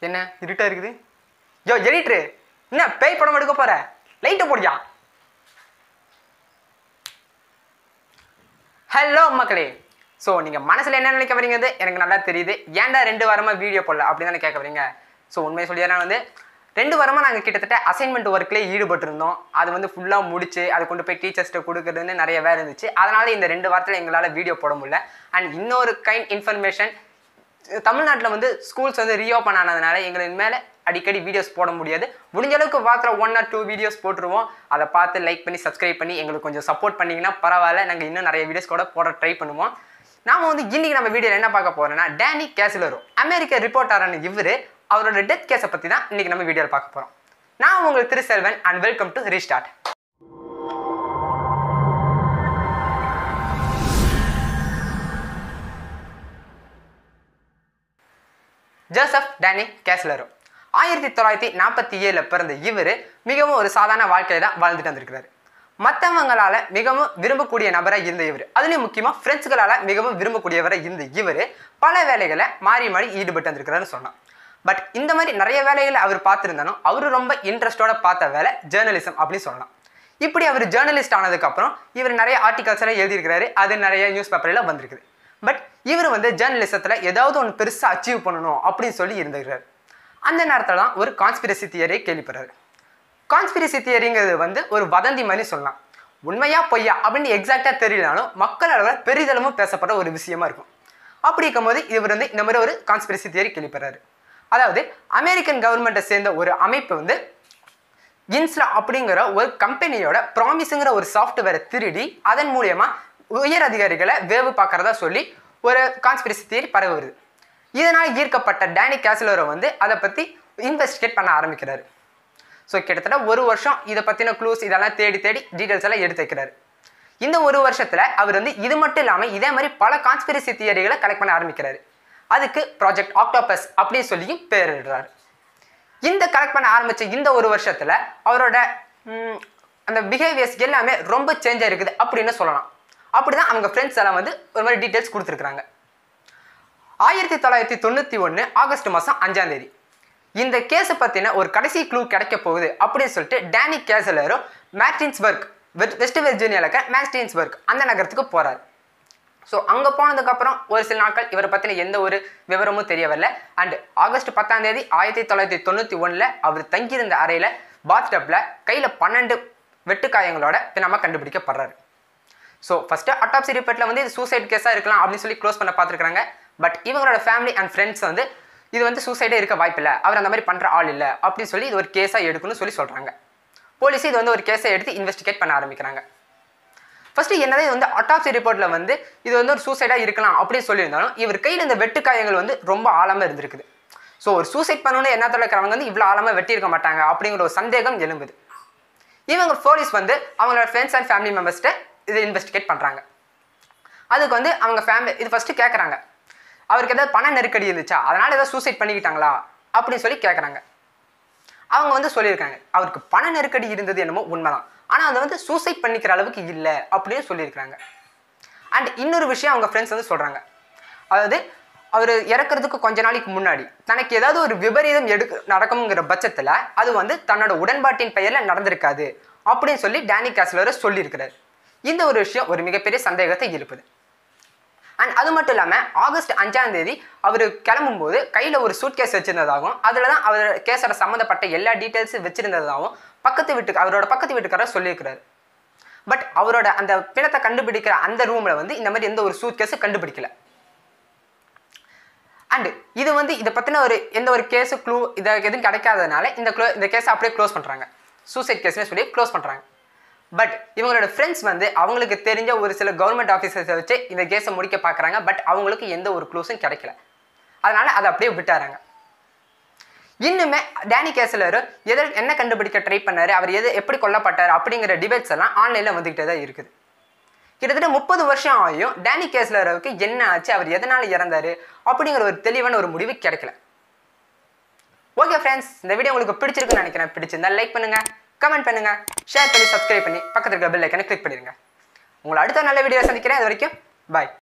என்ன இருட்டா இருக்குது யோ எடிட்ரு என்ன பேய் படம் எடுக்க போற லைட்டை போடியா ஹலோ மக்களே ஸோ நீங்கள் மனசில் என்ன நினைக்க வரீங்கிறது எனக்கு நல்லா தெரியுது ஏன்டா ரெண்டு வாரமாக வீடியோ போடல அப்படின்னு தானே கேட்க வரீங்க ஸோ உண்மையை சொல்லிடுறேன் வந்து ரெண்டு வாரமாக நாங்கள் கிட்டத்தட்ட அசைன்மெண்ட் ஒர்க்லேயே ஈடுபட்டிருந்தோம் அது வந்து ஃபுல்லாக முடிச்சு அதை கொண்டு போய் டீச்சர்ஸ்ட்டு கொடுக்குறதுன்னு நிறைய வேலை இருந்துச்சு அதனால் இந்த ரெண்டு வாரத்தில் எங்களால் வீடியோ போட முடியல அண்ட் இன்னொரு கைண்ட் இன்ஃபர்மேஷன் தமிழ்நாட்டில் வந்து ஸ்கூல்ஸ் வந்து ரீஓப்பன் ஆனதுனால எங்களுக்கு மேலே அடிக்கடி வீடியோஸ் போட முடியாது முடிஞ்ச அளவுக்கு பார்க்குற ஒன் ஆர் டூ வீடியோஸ் போட்டுருவோம் அதை பார்த்து லைக் பண்ணி சப்ஸ்கிரைப் பண்ணி எங்களுக்கு கொஞ்சம் சப்போர்ட் பண்ணிங்கன்னா பரவாயில்ல நாங்கள் இன்னும் நிறைய வீடியோஸ் கூட போட ட்ரை பண்ணுவோம் நாம வந்து இன்னைக்கு நம்ம வீடியோவில் என்ன பார்க்க போறோம்னா டேனி கேசிலரோ அமெரிக்க ரிப்போர்ட்டரான இவர் அவரோட டெத் கேஸை பற்றி தான் இன்னைக்கு நம்ம வீடியோவில் பார்க்க போகிறோம் நான் உங்களுக்கு Thiruselvan and welcome to restart Joseph Danny கேஸ்லரோ ஆயிரத்தி தொள்ளாயிரத்தி நாற்பத்தி ஏழில் பிறந்த இவர் மிகவும் ஒரு சாதாரண வாழ்க்கையை தான் வாழ்ந்துட்டு வந்திருக்கிறாரு மற்றவங்களால மிகவும் விரும்பக்கூடிய நபராக இருந்த இவர் அதுலேயும் முக்கியமாக ஃப்ரெண்ட்ஸுகளால் மிகவும் விரும்பக்கூடியவராக இருந்த இவர் பல வேலைகளை மாறி மாறி ஈடுபட்டு வந்திருக்கிறாருன்னு சொன்னான் பட் இந்த மாதிரி நிறைய வேலைகளை அவர் பார்த்துருந்தாலும் அவர் ரொம்ப இன்ட்ரெஸ்டோட பார்த்த வேலை ஜேர்னலிசம் அப்படின்னு சொல்லலாம் இப்படி அவர் ஜேர்னலிஸ்ட் ஆனதுக்கப்புறம் இவர் நிறைய ஆர்டிகல்ஸ் எல்லாம் எழுதியிருக்கிறாரு அது நிறைய நியூஸ் பேப்பரில் வந்திருக்குது பட் இவர் வந்து ஜேர்னலிசத்தில் ஏதாவது ஒன்று பெருசாக அச்சீவ் பண்ணணும் அப்படின்னு சொல்லி இருந்திருக்கிறார் அந்த நேரத்தில் தான் ஒரு கான்ஸ்பிரசி தியரியை கேள்விப்படுறாரு கான்ஸ்பிரசி தியரிங்கிறது வந்து ஒரு வதந்தி மாதிரி சொல்லலாம் உண்மையா பொய்யா அப்படின்னு எக்ஸாக்டாக தெரியலனாலும் மக்கள் அளவில் பெரிதளவும் பேசப்படுற ஒரு விஷயமா இருக்கும் அப்படி இருக்கும்போது இவர் வந்து இந்த மாதிரி ஒரு கான்ஸ்பிரசி தியரி கேள்விப்படுறாரு அதாவது அமெரிக்கன் கவர்மெண்ட்டை சேர்ந்த ஒரு அமைப்பு வந்து இன்ஸ்லா அப்படிங்கிற ஒரு கம்பெனியோட ப்ராமிஸுங்கிற ஒரு சாஃப்ட்வேரை திருடி அதன் மூலியமா உயர் அதிகாரிகளை வேவு பார்க்கறதா சொல்லி ஒரு கான்ஸ்பிரசி தியரி பரவி வருது இதனால் ஈர்க்கப்பட்ட டேனி கேசலோரை வந்து அதை பற்றி இன்வெஸ்டிகேட் பண்ண ஆரம்பிக்கிறாரு ஸோ கிட்டத்தட்ட ஒரு வருஷம் இதை பற்றின க்ளூஸ் இதெல்லாம் தேடி தேடி டீட்டெயில்ஸ் எல்லாம் எடுத்து வைக்கிறாரு இந்த ஒரு வருஷத்தில் அவர் வந்து இது மட்டும் இல்லாமல் இதே மாதிரி பல கான்ஸ்பிரசி தியரிகளை கலெக்ட் பண்ண ஆரம்பிக்கிறாரு அதுக்கு ப்ராஜெக்ட் ஆக்டோபஸ் அப்படின்னு சொல்லியும் பேரிடுறாரு இந்த கலெக்ட் பண்ண ஆரம்பிச்ச இந்த ஒரு வருஷத்துல அவரோட ம், அந்த பிஹேவியர்ஸ் எல்லாமே ரொம்ப சேஞ்ச் ஆயிருக்குது அப்படின்னு சொல்லலாம் அப்படிதான் அவங்க ஃப்ரெண்ட்ஸ் எல்லாம் வந்து ஒரு மாதிரி டீட்டெயில்ஸ் கொடுத்துருக்குறாங்க ஆயிரத்தி தொள்ளாயிரத்தி தொண்ணூற்றி ஒன்று ஆகஸ்ட் மாதம் அஞ்சாம் தேதி இந்த கேஸை பற்றின ஒரு கடைசி க்ளூ கிடைக்க போகுது அப்படின்னு சொல்லிட்டு டேனி கேசலரும் மேக்டின்ஸ்பர்க் வெஸ்ட் வெர்ஜீனியாவில் இருக்க மேக்டின்ஸ்பர்க் அந்த நகரத்துக்கு போகிறார் ஸோ அங்கே போனதுக்கப்புறம் ஒரு சில நாட்கள் இவரை பற்றின எந்த ஒரு விவரமும் தெரிய வரல அண்ட் ஆகஸ்ட் பத்தாம் தேதி ஆயிரத்தி தொள்ளாயிரத்தி தொண்ணூற்றி ஒன்றில் அவர் தங்கியிருந்த அறையில் பாத்டப்பில் கையில் பன்னெண்டு வெட்டுக்காயங்களோட பின்னமாக கண்டுபிடிக்கப்படுறாரு ஸோ ஃபஸ்ட்டு அட்டாப்சி ரிப்போர்ட்டில் வந்து இது சூசைட் கேஸாக இருக்கலாம் அப்படின்னு சொல்லி க்ளோஸ் பண்ண பார்த்துருக்காங்க பட் இவங்களோட ஃபேமிலி அண்ட் ஃப்ரெண்ட்ஸ் வந்து இது வந்து சூசைடே இருக்க வாய்ப்பில்லை அவர் அந்த மாதிரி பண்ணுற ஆள் இல்லை அப்படின்னு சொல்லி இது ஒரு கேஸாக எடுக்கணும்னு சொல்லி சொல்கிறாங்க போலீஸ் இது வந்து ஒரு கேஸை எடுத்து இன்வெஸ்டிகேட் பண்ண ஆரம்பிக்கிறாங்க ஃபர்ஸ்ட் என்னதான் இது வந்து அட்டாப்சி ரிப்போர்ட்டில் வந்து இது வந்து ஒரு சூசைடாக இருக்கலாம் அப்படின்னு சொல்லியிருந்தாலும் இவர் கையில் இந்த வெட்டுக்காயங்கள் வந்து ரொம்ப ஆழமாக இருந்திருக்குது ஸோ ஒரு சூசைட் பண்ணணும்னு எண்ணத்தில் இருக்கிறவங்க வந்து இவ்வளோ ஆழமாக வெட்டியிருக்க மாட்டாங்க அப்படிங்கிற ஒரு சந்தேகம் எழும்புது இவங்க போலீஸ் வந்து அவங்களோட ஃப்ரெண்ட்ஸ் அண்ட் ஃபேமிலி மெம்பர்ஸ்கிட்ட இதை இன்வெஸ்டிகேட் பண்ணுறாங்க அதுக்கு வந்து அவங்க ஃபேமிலி இது ஃபஸ்ட்டு கேட்குறாங்க அவருக்கு ஏதாவது பண நெருக்கடி இருந்துச்சா அதனால் ஏதாவது சூசைட் பண்ணிக்கிட்டாங்களா அப்படின்னு சொல்லி கேட்குறாங்க அவங்க வந்து சொல்லியிருக்காங்க அவருக்கு பண நெருக்கடி இருந்தது என்னமோ உண்மைதான் ஆனால் அதை வந்து சூசைட் பண்ணிக்கிற அளவுக்கு இல்லை அப்படின்னு சொல்லியிருக்காங்க அண்ட் இன்னொரு விஷயம் அவங்க ஃப்ரெண்ட்ஸ் வந்து சொல்கிறாங்க அதாவது அவர் இறக்குறதுக்கு கொஞ்ச நாளைக்கு முன்னாடி தனக்கு ஏதாவது ஒரு விபரீதம் எடுக்க நடக்குங்கிற பட்சத்தில் அது வந்து தன்னோட உடன்பாட்டின் பெயரில் நடந்திருக்காது அப்படின்னு சொல்லி டேனி கேஸ்லர் சொல்லியிருக்கிறார் இந்த ஒரு விஷயம் ஒரு மிகப்பெரிய சந்தேகத்தை எழுப்புது அண்ட் அது மட்டும் இல்லாமல் ஆகஸ்ட் அஞ்சாம் தேதி அவர் கிளம்பும்போது கையில் ஒரு சூட் கேஸ் வச்சிருந்ததாகவும் அதில் தான் அவர் கேஸோட சம்மந்தப்பட்ட எல்லா டீட்டெயில்ஸும் வச்சிருந்ததாகவும் பக்கத்து வீட்டுக்கு அவரோட பக்கத்து வீட்டுக்காரர் சொல்லியிருக்கிறார் பட் அவரோட அந்த பிணத்தை கண்டுபிடிக்கிற அந்த ரூமில் வந்து இந்த மாதிரி எந்த ஒரு சூட் கேஸும் கண்டுபிடிக்கல அண்ட் இது வந்து இதை பற்றின ஒரு எந்த ஒரு கேஸு க்ளூ இதை எதுவும் கிடைக்காததுனால இந்த க்ளோ இந்த கேஸை அப்படியே க்ளோஸ் பண்ணுறாங்க சூசைட் கேஸ்னு சொல்லி க்ளோஸ் பண்ணுறாங்க பட் இவங்களோட ஃப்ரெண்ட்ஸ் வந்து அவங்களுக்கு தெரிஞ்ச ஒரு சில கவர்மெண்ட் ஆஃபீஸர்ஸை வச்சு இந்த கேஸை முடிக்க பார்க்குறாங்க பட் அவங்களுக்கு எந்த ஒரு க்ளூஸும் கிடைக்கல அதனால அதை அப்படியே விட்டாராங்க இன்னுமே டேனி கேசலர் எதை என்ன கண்டுபிடிக்க ட்ரை பண்ணாரு அவர் எது எப்படி கொல்லப்பட்டார் அப்படிங்கிற டிபேட்ஸ் எல்லாம் ஆன்லைனில் வந்துக்கிட்டே தான் இருக்குது கிட்டத்தட்ட முப்பது வருஷம் ஆகியும் டேனி கேஸ்லருக்கு என்ன ஆச்சு அவர் எதனால இறந்தாரு அப்படிங்கிற ஒரு தெளிவான ஒரு முடிவு கிடைக்கல ஓகே ஃப்ரெண்ட்ஸ் இந்த வீடியோ உங்களுக்கு பிடிச்சிருக்குன்னு நினைக்கிறேன் பிடிச்சிருந்தா லைக் பண்ணுங்க கமெண்ட் பண்ணுங்க ஷேர் பண்ணி சப்ஸ்கிரைப் பண்ணி பக்கத்துல இருக்க பெல் ஐக்கனை கிளிக் பண்ணிடுங்க உங்களை அடுத்த நல்ல வீடியோ சந்திக்கிறேன் அது வரைக்கும் பாய்